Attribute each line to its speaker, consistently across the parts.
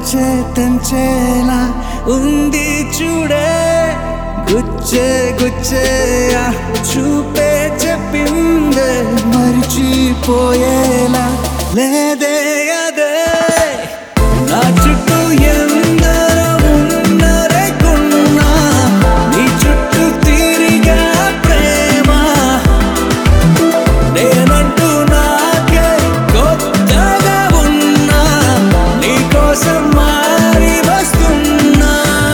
Speaker 1: మంచే తెంచేలా ఉంది చూడే గుచ్చే గుచ్చే ఆ చూపే చెప్పిందే మరిచిపోయేలా లేదే అదే నా చుట్టూ ఎందరో ఉన్నారేకున్నా నీ చుట్టూ తిరిగా ప్రేమ నేనంటూ నాకే కొత్తగా ఉన్నా నీకోసం మారి వస్తున్నా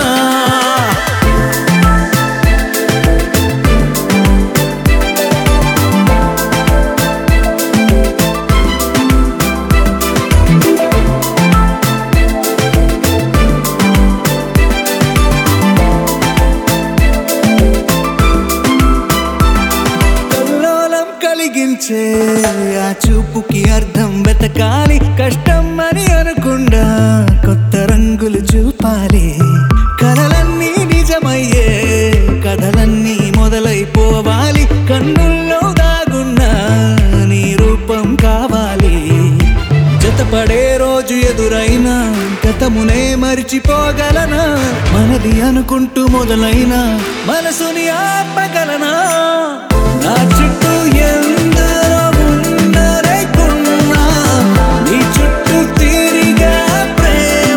Speaker 1: కల్లోలం కలిగించే ఆ చూపుకి అర్థం వెతకాలి కష్టం అని అనుకుండా కొత్త రంగులు చూపాలి కలలన్నీ నిజమయ్యే కథలన్నీ మొదలైపోవాలి కన్నుల్లో దాగున్న నీ రూపం కావాలి జతపడే రోజు ఎదురైనా గతమునే మరిచిపోగలనా మనది అనుకుంటూ మొదలైన మనసుని ఆపగలనా నా చుట్టూ ఎందరో ఉన్నారేకున్నా నీ చుట్టూ తిరిగా ప్రేమ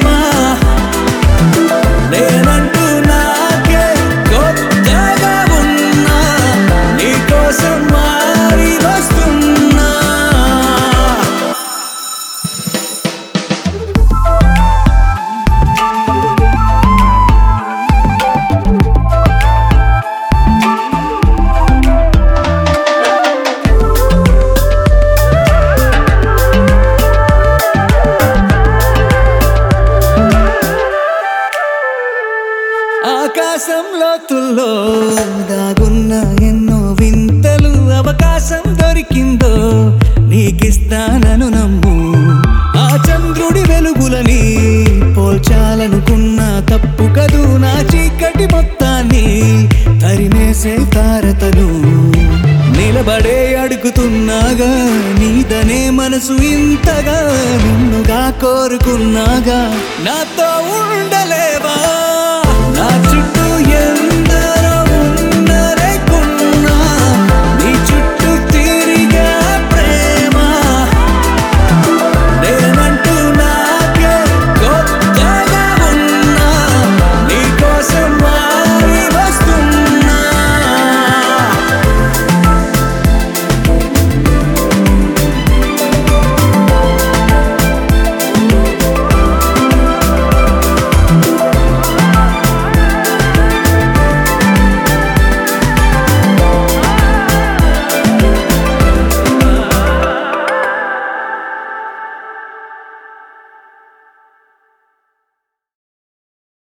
Speaker 1: నేనంటూ నాకే కొత్తగా ఉన్నా నీకోసం మారి వస్తున్నా ఆకాశం లోతుల్లో దాగున్న ఎన్నో వింతలు అవకాశం దొరికిందో నీకిస్తానను నమ్ము ఆ చంద్రుడి వెలుగులని పోల్చాలనుకున్న తప్పు కదూ నా చీకటి మొత్తాన్ని తరిమేసే తారతను నిలబడే అడుగుతున్నాగా నీదనే మనసు ఇంతగా నిన్నుగా కోరుకున్నాగా నాతో ఉండలేవా